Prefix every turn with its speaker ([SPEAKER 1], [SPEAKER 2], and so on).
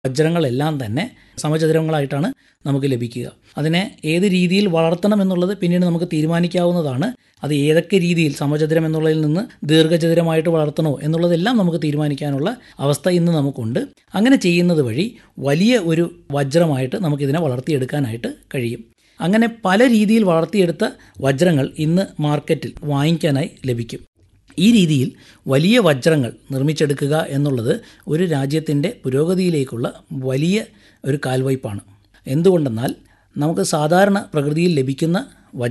[SPEAKER 1] വജ്രങ്ങളെല്ലാം തന്നെ സമചതുരങ്ങളായിട്ടാണ് നമുക്ക് ലഭിക്കുക അതിനെ ഏത് രീതിയിൽ വളർത്തണം എന്നുള്ളത് പിന്നീട് നമുക്ക് തീരുമാനിക്കാവുന്നതാണ് അത് ഏതൊക്കെ രീതിയിൽ സമചതുരം എന്നുള്ളതിൽ നിന്ന് ദീർഘചതുരമായിട്ട് വളർത്തണോ എന്നുള്ളതെല്ലാം നമുക്ക് തീരുമാനിക്കാനുള്ള അവസ്ഥ ഇന്ന് നമുക്കുണ്ട് അങ്ങനെ ചെയ്യുന്നത് വഴി വലിയ ഒരു വജ്രമായിട്ട് നമുക്കിതിനെ വളർത്തിയെടുക്കാനായിട്ട് കഴിയും അങ്ങനെ പല രീതിയിൽ വളർത്തിയെടുത്ത വജ്രങ്ങൾ ഇന്ന് മാർക്കറ്റിൽ വാങ്ങിക്കാനായി ലഭിക്കും ഈ രീതിയിൽ വലിയ വജ്രങ്ങൾ നിർമ്മിച്ചെടുക്കുക എന്നുള്ളത് ഒരു രാജ്യത്തിൻ്റെ പുരോഗതിയിലേക്കുള്ള വലിയ ഒരു കാൽവയ്പ്പാണ് എന്തുകൊണ്ടെന്നാൽ നമുക്ക് സാധാരണ പ്രകൃതിയിൽ ലഭിക്കുന്ന